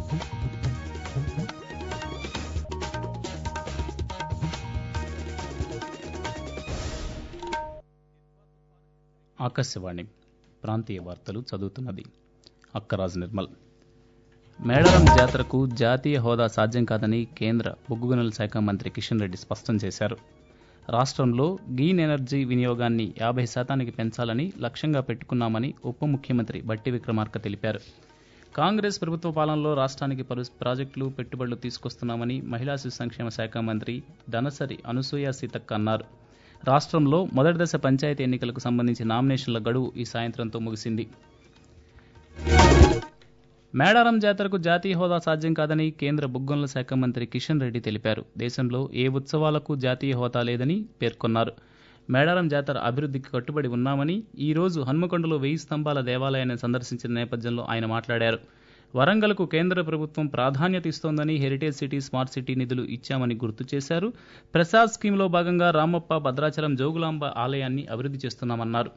ఆకాశవాణి ప్రాంతీయ వార్తలు చదువుతున్నది అక్కరాజు నిర్మల్ మేడారం జాతరకు జాతీయ హోదా సాధ్యం కాదని కేంద్ర బొగ్గు గనుల శాఖ మంత్రి కిషన్ రెడ్డి స్పష్టం చేశారు రాష్ట్రంలో గ్రీన్ ఎనర్జీ వినియోగాన్ని యాభై శాతానికి పెంచాలని లక్ష్యంగా పెట్టుకున్నామని ఉప ముఖ్యమంత్రి బట్టి విక్రమార్క తెలిపారు కాంగ్రెస్ ప్రభుత్వ పాలనలో రాష్ట్రానికి పలు ప్రాజెక్టులు పెట్టుబడులు తీసుకొస్తున్నామని మహిళా శిశు సంక్షేమ శాఖ మంత్రి దనసరి అనసూయ సీతక్క అన్నారు రాష్ట్రంలో మొదటి దశ పంచాయతీ ఎన్నికలకు సంబంధించి నామినేషన్ల గడువు ఈ సాయంత్రంతో ముగిసింది మేడారం జాతరకు జాతీయ హోదా సాధ్యం కాదని కేంద్ర బొగ్గొంల శాఖ మంత్రి కిషన్ రెడ్డి తెలిపారు దేశంలో ఏ ఉత్సవాలకు జాతీయ హోదా లేదని పేర్కొన్నారు మేడారం జాతర అభివృద్ధికి కట్టుబడి ఉన్నామని ఈ రోజు హన్మకొండలో వెయ్యి స్తంభాల దేవాలయాన్ని సందర్శించిన నేపథ్యంలో ఆయన మాట్లాడారు వరంగల్కు కేంద్ర ప్రభుత్వం ప్రాధాన్యత ఇస్తోందని హెరిటేజ్ సిటీ స్మార్ట్ సిటీ నిధులు ఇచ్చామని గుర్తు చేశారు ప్రసాద్ స్కీమ్లో భాగంగా రామప్ప భద్రాచలం జోగులాంబ ఆలయాన్ని అభివృద్ధి చేస్తున్నామన్నారు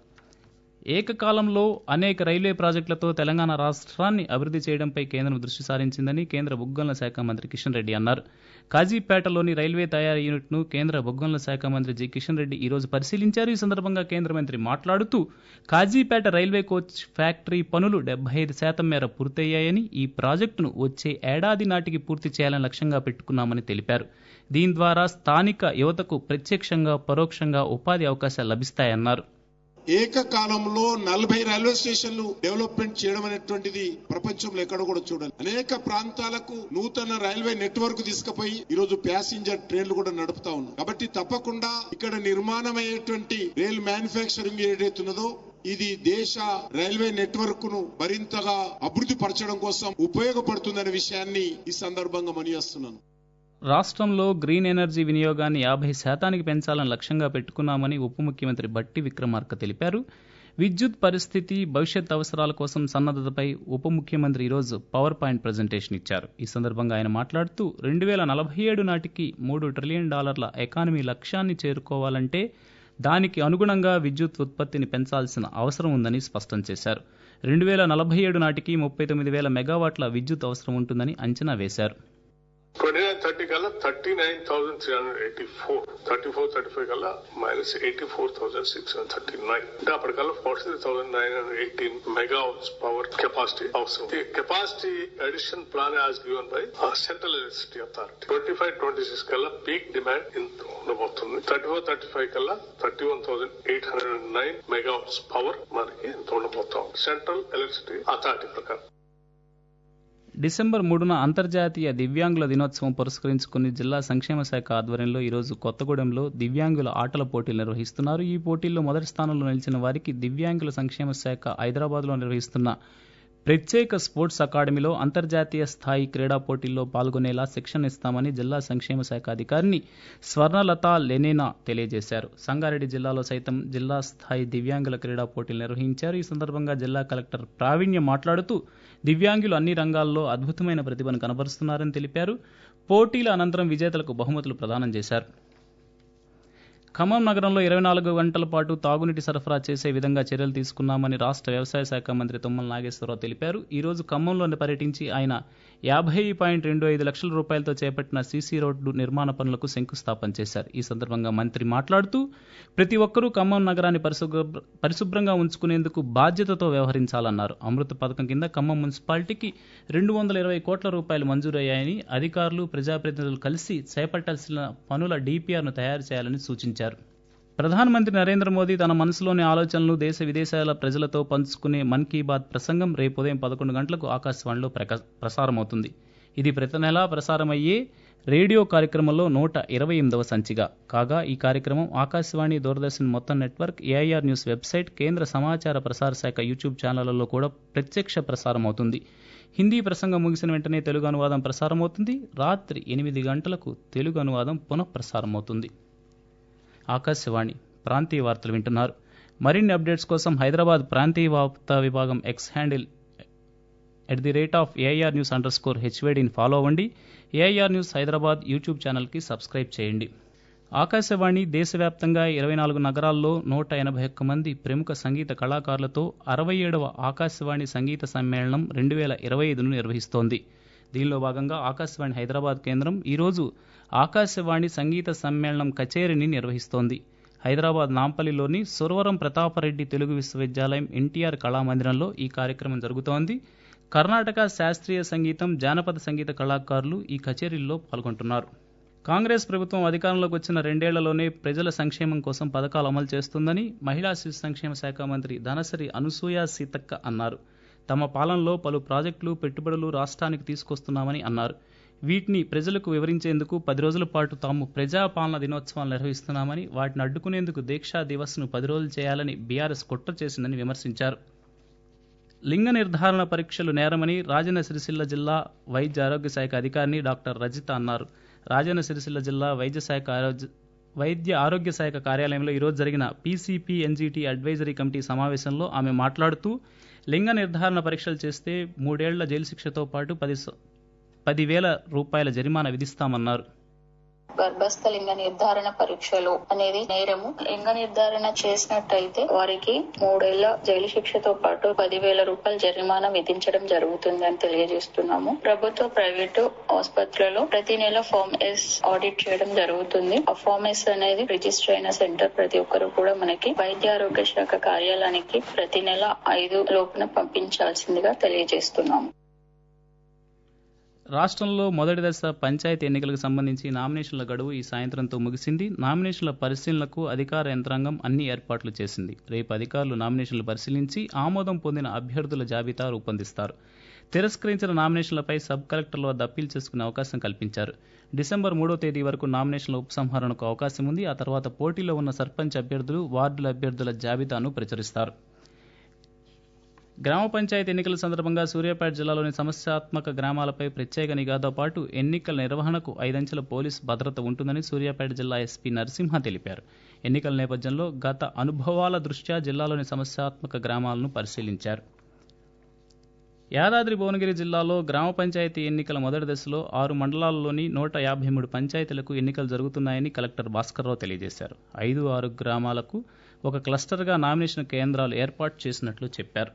ఏకకాలంలో అనేక రైల్వే ప్రాజెక్టులతో తెలంగాణ రాష్ట్రాన్ని అభివృద్ధి చేయడంపై కేంద్రం దృష్టి సారించిందని కేంద్ర బొగ్గంల శాఖ మంత్రి కిషన్ రెడ్డి అన్నారు కాజీపేటలోని రైల్వే తయారీ యూనిట్ను కేంద్ర బొగ్గంల శాఖ మంత్రి జి కిషన్ రెడ్డి ఈ రోజు పరిశీలించారు ఈ సందర్భంగా కేంద్ర మంత్రి మాట్లాడుతూ కాజీపేట రైల్వే కోచ్ ఫ్యాక్టరీ పనులు డెబ్బై ఐదు శాతం మేర పూర్తయ్యాయని ఈ ప్రాజెక్టును వచ్చే ఏడాది నాటికి పూర్తి చేయాలని లక్ష్యంగా పెట్టుకున్నామని తెలిపారు దీని ద్వారా స్థానిక యువతకు ప్రత్యక్షంగా పరోక్షంగా ఉపాధి అవకాశాలు లభిస్తాయన్నారు ఏకకాలంలో నలభై రైల్వే స్టేషన్లు డెవలప్మెంట్ చేయడం అనేటువంటిది ప్రపంచంలో ఎక్కడ కూడా చూడాలి అనేక ప్రాంతాలకు నూతన రైల్వే నెట్వర్క్ తీసుకుపోయి ఈ రోజు ప్యాసింజర్ ట్రైన్లు కూడా నడుపుతా ఉన్నాం కాబట్టి తప్పకుండా ఇక్కడ నిర్మాణం అయ్యేటువంటి రైల్ మ్యానుఫ్యాక్చరింగ్ ఏదైతున్నదో ఇది దేశ రైల్వే నెట్వర్క్ ను మరింతగా అభివృద్ధి పరచడం కోసం ఉపయోగపడుతుందనే విషయాన్ని ఈ సందర్భంగా మనియేస్తున్నాను రాష్ట్రంలో గ్రీన్ ఎనర్జీ వినియోగాన్ని యాభై శాతానికి పెంచాలని లక్ష్యంగా పెట్టుకున్నామని ఉప ముఖ్యమంత్రి బట్టి విక్రమార్క తెలిపారు విద్యుత్ పరిస్థితి భవిష్యత్ అవసరాల కోసం సన్నద్ధతపై ఉప ముఖ్యమంత్రి ఈరోజు పవర్ పాయింట్ ప్రజెంటేషన్ ఇచ్చారు ఈ సందర్భంగా ఆయన మాట్లాడుతూ రెండు వేల నలభై ఏడు నాటికి మూడు ట్రిలియన్ డాలర్ల ఎకానమీ లక్ష్యాన్ని చేరుకోవాలంటే దానికి అనుగుణంగా విద్యుత్ ఉత్పత్తిని పెంచాల్సిన అవసరం ఉందని స్పష్టం చేశారు రెండు వేల నలభై ఏడు నాటికి ముప్పై తొమ్మిది వేల మెగావాట్ల విద్యుత్ అవసరం ఉంటుందని అంచనా వేశారు ట్వంటీ నైన్ థర్టీ కల్లా thirty nine thousand three hundred eighty four thirty four thirty five కల్లా minus eighty four thousand six hundred thirty nine అంటే అప్పటికల్లా forty three thousand nine hundred eighteen megawatts power capacity అవసరం ఈ capacity addition plan has given by central electricity authority twenty five twenty six కల్లా peak demand ఇంత ఉండబోతుంది thirty four thirty five కల్లా thirty one thousand eight hundred nine megawatts power మనకి ఇంత ఉండబోతాం central electricity authority ప్రకారం డిసెంబర్ మూడున అంతర్జాతీయ దివ్యాంగుల దినోత్సవం పురస్కరించుకుని జిల్లా సంక్షేమ శాఖ ఆధ్వర్యంలో ఈరోజు కొత్తగూడెంలో దివ్యాంగుల ఆటల పోటీలు నిర్వహిస్తున్నారు ఈ పోటీల్లో మొదటి స్థానంలో నిలిచిన వారికి దివ్యాంగుల సంక్షేమ శాఖ హైదరాబాద్లో నిర్వహిస్తున్న ప్రత్యేక స్పోర్ట్స్ అకాడమీలో అంతర్జాతీయ స్థాయి క్రీడా పోటీల్లో పాల్గొనేలా శిక్షణ ఇస్తామని జిల్లా సంక్షేమ శాఖ అధికారిని స్వర్ణలత లెనేనా తెలియజేశారు సంగారెడ్డి జిల్లాలో సైతం జిల్లా స్థాయి దివ్యాంగుల క్రీడా పోటీలు నిర్వహించారు ఈ సందర్భంగా జిల్లా కలెక్టర్ ప్రావీణ్యం మాట్లాడుతూ దివ్యాంగులు అన్ని రంగాల్లో అద్భుతమైన ప్రతిభను కనబరుస్తున్నారని తెలిపారు పోటీల అనంతరం విజేతలకు బహుమతులు ప్రదానం చేశారు ఖమ్మం నగరంలో ఇరవై నాలుగు గంటల పాటు తాగునీటి సరఫరా చేసే విధంగా చర్యలు తీసుకున్నామని రాష్ట్ర వ్యవసాయ శాఖ మంత్రి తుమ్మల నాగేశ్వరరావు తెలిపారు ఈ రోజు ఖమ్మంలో పర్యటించి ఆయన యాభై పాయింట్ రెండు ఐదు లక్షల రూపాయలతో చేపట్టిన సీసీ రోడ్డు నిర్మాణ పనులకు శంకుస్థాపన చేశారు ఈ సందర్భంగా మంత్రి మాట్లాడుతూ ప్రతి ఒక్కరూ ఖమ్మం నగరాన్ని పరిశుభ్ర పరిశుభ్రంగా ఉంచుకునేందుకు బాధ్యతతో వ్యవహరించాలన్నారు అమృత పథకం కింద ఖమ్మం మున్సిపాలిటీకి రెండు వందల ఇరవై కోట్ల రూపాయలు మంజూరయ్యాయని అధికారులు ప్రజాప్రతినిధులు కలిసి చేపట్టాల్సిన పనుల డీపీఆర్ను తయారు చేయాలని సూచించారు ప్రధానమంత్రి నరేంద్ర మోదీ తన మనసులోని ఆలోచనలు దేశ విదేశాల ప్రజలతో పంచుకునే మన్ కీ బాత్ ప్రసంగం రేపు ఉదయం పదకొండు గంటలకు ఆకాశవాణిలో ప్రసారమవుతుంది ఇది ప్రతి నెలా ప్రసారమయ్యే రేడియో కార్యక్రమంలో నూట ఇరవై ఎనిమిదవ సంచిగా కాగా ఈ కార్యక్రమం ఆకాశవాణి దూరదర్శన్ మొత్తం నెట్వర్క్ ఏఐఆర్ న్యూస్ వెబ్సైట్ కేంద్ర సమాచార ప్రసార శాఖ యూట్యూబ్ ఛానళ్లలో కూడా ప్రత్యక్ష ప్రసారం అవుతుంది హిందీ ప్రసంగం ముగిసిన వెంటనే తెలుగు అనువాదం ప్రసారమవుతుంది రాత్రి ఎనిమిది గంటలకు తెలుగు అనువాదం పునఃప్రసారం అవుతుంది ఆకాశవాణి ప్రాంతీయ వార్తలు వింటున్నారు మరిన్ని అప్డేట్స్ కోసం హైదరాబాద్ ప్రాంతీయ వార్తా విభాగం X handle at the rate of AIR news underscore స్కోర్ హెచ్వేడిని ఫాలో అవ్వండి ఏఐఆర్ న్యూస్ హైదరాబాద్ యూట్యూబ్ ఛానల్కి సబ్స్క్రైబ్ చేయండి ఆకాశవాణి దేశవ్యాప్తంగా ఇరవై నాలుగు నగరాల్లో నూట ఎనభై ఒక్క మంది ప్రముఖ సంగీత కళాకారులతో అరవై ఏడవ ఆకాశవాణి సంగీత సమ్మేళనం రెండు వేల ఇరవై ఐదును నిర్వహిస్తోంది దీనిలో భాగంగా ఆకాశవాణి హైదరాబాద్ కేంద్రం ఈరోజు ఆకాశవాణి సంగీత సమ్మేళనం కచేరీని నిర్వహిస్తోంది హైదరాబాద్ నాంపల్లిలోని సురవరం ప్రతాపరెడ్డి తెలుగు విశ్వవిద్యాలయం ఎన్టీఆర్ కళామందిరంలో ఈ కార్యక్రమం జరుగుతోంది కర్ణాటక శాస్త్రీయ సంగీతం జానపద సంగీత కళాకారులు ఈ కచేరీల్లో పాల్గొంటున్నారు కాంగ్రెస్ ప్రభుత్వం అధికారంలోకి వచ్చిన రెండేళ్లలోనే ప్రజల సంక్షేమం కోసం పథకాలు అమలు చేస్తుందని మహిళా శిశు సంక్షేమ శాఖ మంత్రి ధనసరి అనసూయ సీతక్క అన్నారు తమ పాలనలో పలు ప్రాజెక్టులు పెట్టుబడులు రాష్ట్రానికి తీసుకొస్తున్నామని అన్నారు వీటిని ప్రజలకు వివరించేందుకు పది రోజుల పాటు తాము ప్రజాపాలన దినోత్సవాలు నిర్వహిస్తున్నామని వాటిని అడ్డుకునేందుకు దీక్షా దివస్ను పది రోజులు చేయాలని బీఆర్ఎస్ కుట్ర చేసిందని విమర్శించారు లింగ నిర్ధారణ పరీక్షలు నేరమని రాజన్న సిరిసిల్ల జిల్లా వైద్య ఆరోగ్య శాఖ అధికారిని డాక్టర్ రజిత అన్నారు రాజన్న సిరిసిల్ల జిల్లా వైద్య శాఖ ఆరోగ్య వైద్య ఆరోగ్య శాఖ కార్యాలయంలో ఈరోజు జరిగిన పీసీపీ ఎన్జీటీ అడ్వైజరీ కమిటీ సమావేశంలో ఆమె మాట్లాడుతూ లింగ నిర్ధారణ పరీక్షలు చేస్తే మూడేళ్ల జైలు శిక్షతో పాటు పది పదివేల రూపాయల జరిమానా విధిస్తామన్నారు గర్భస్థ లింగ నిర్ధారణ పరీక్షలు అనేది నేరము లింగ నిర్ధారణ చేసినట్టయితే వారికి మూడేళ్ల జైలు శిక్షతో పాటు పదివేల రూపాయల జరిమానా విధించడం జరుగుతుంది అని తెలియజేస్తున్నాము ప్రభుత్వ ప్రైవేటు ఆసుపత్రులలో ప్రతి నెల ఫామ్ ఎస్ ఆడిట్ చేయడం జరుగుతుంది ఆ ఫామ్ ఎస్ అనేది రిజిస్టర్ అయిన సెంటర్ ప్రతి ఒక్కరు కూడా మనకి వైద్య ఆరోగ్య శాఖ కార్యాలయానికి ప్రతి నెల ఐదు లోపున పంపించాల్సిందిగా తెలియజేస్తున్నాము రాష్ట్రంలో మొదటి దశ పంచాయతీ ఎన్నికలకు సంబంధించి నామినేషన్ల గడువు ఈ సాయంత్రంతో ముగిసింది నామినేషన్ల పరిశీలనకు అధికార యంత్రాంగం అన్ని ఏర్పాట్లు చేసింది రేపు అధికారులు నామినేషన్లు పరిశీలించి ఆమోదం పొందిన అభ్యర్థుల జాబితా రూపొందిస్తారు తిరస్కరించిన నామినేషన్లపై సబ్ కలెక్టర్ల వద్ద అప్పీల్ చేసుకునే అవకాశం కల్పించారు డిసెంబర్ మూడో తేదీ వరకు నామినేషన్ల ఉపసంహరణకు అవకాశం ఉంది ఆ తర్వాత పోటీలో ఉన్న సర్పంచ్ అభ్యర్థులు వార్డుల అభ్యర్థుల జాబితాను ప్రచురిస్తారు గ్రామ పంచాయతీ ఎన్నికల సందర్భంగా సూర్యాపేట జిల్లాలోని సమస్యాత్మక గ్రామాలపై ప్రత్యేక నిఘాతో పాటు ఎన్నికల నిర్వహణకు ఐదంచెల పోలీస్ భద్రత ఉంటుందని సూర్యాపేట జిల్లా ఎస్పీ నరసింహ తెలిపారు ఎన్నికల నేపథ్యంలో గత అనుభవాల దృష్ట్యా జిల్లాలోని సమస్యాత్మక గ్రామాలను పరిశీలించారు యాదాద్రి భువనగిరి జిల్లాలో గ్రామ పంచాయతీ ఎన్నికల మొదటి దశలో ఆరు మండలాల్లోని నూట యాభై మూడు పంచాయతీలకు ఎన్నికలు జరుగుతున్నాయని కలెక్టర్ భాస్కర్రావు తెలియజేశారు ఐదు ఆరు గ్రామాలకు ఒక క్లస్టర్గా నామినేషన్ కేంద్రాలు ఏర్పాటు చేసినట్లు చెప్పారు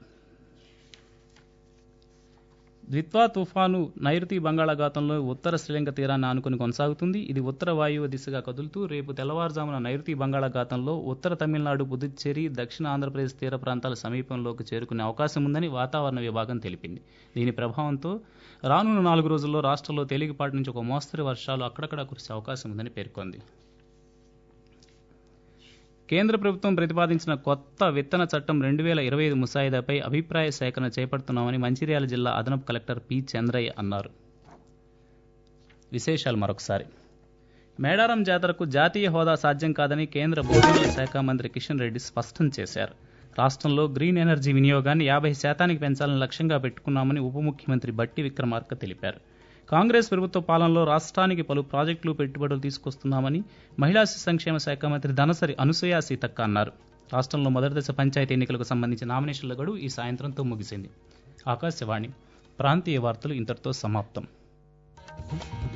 ద్విత్వా తుఫాను నైరుతి బంగాళాఖాతంలో ఉత్తర శ్రీలంక తీరాన్ని ఆనుకుని కొనసాగుతుంది ఇది ఉత్తర వాయువ్య దిశగా కదులుతూ రేపు తెల్లవారుజామున నైరుతి బంగాళాఖాతంలో ఉత్తర తమిళనాడు పుదుచ్చేరి దక్షిణ ఆంధ్రప్రదేశ్ తీర ప్రాంతాల సమీపంలోకి చేరుకునే అవకాశం ఉందని వాతావరణ విభాగం తెలిపింది దీని ప్రభావంతో రానున్న నాలుగు రోజుల్లో రాష్ట్రంలో తేలికపాటి నుంచి ఒక మోస్తరు వర్షాలు అక్కడక్కడ కురిసే అవకాశం ఉందని పేర్కొంది కేంద్ర ప్రభుత్వం ప్రతిపాదించిన కొత్త విత్తన చట్టం రెండు వేల ఇరవై ఐదు ముసాయిదాపై అభిప్రాయ సేకరణ చేపడుతున్నామని మంచిర్యాల జిల్లా అదనపు కలెక్టర్ పి చంద్రయ్య అన్నారు విశేషాలు మరొకసారి మేడారం జాతరకు జాతీయ హోదా సాధ్యం కాదని కేంద్ర భూగోళ శాఖ మంత్రి కిషన్ రెడ్డి స్పష్టం చేశారు రాష్ట్రంలో గ్రీన్ ఎనర్జీ వినియోగాన్ని యాభై శాతానికి పెంచాలని లక్ష్యంగా పెట్టుకున్నామని ఉప ముఖ్యమంత్రి బట్టి విక్రమార్క తెలిపారు కాంగ్రెస్ ప్రభుత్వ పాలనలో రాష్ట్రానికి పలు ప్రాజెక్టులు పెట్టుబడులు తీసుకొస్తున్నామని మహిళా శిశు సంక్షేమ శాఖ మంత్రి ధనసరి అనసూయ సీతక్క అన్నారు రాష్ట్రంలో మొదటి దశ పంచాయతీ ఎన్నికలకు సంబంధించిన నామినేషన్ల గడువు ఈ సాయంత్రంతో ముగిసింది ఆకాశవాణి ప్రాంతీయ వార్తలు ఇంతటితో సమాప్తం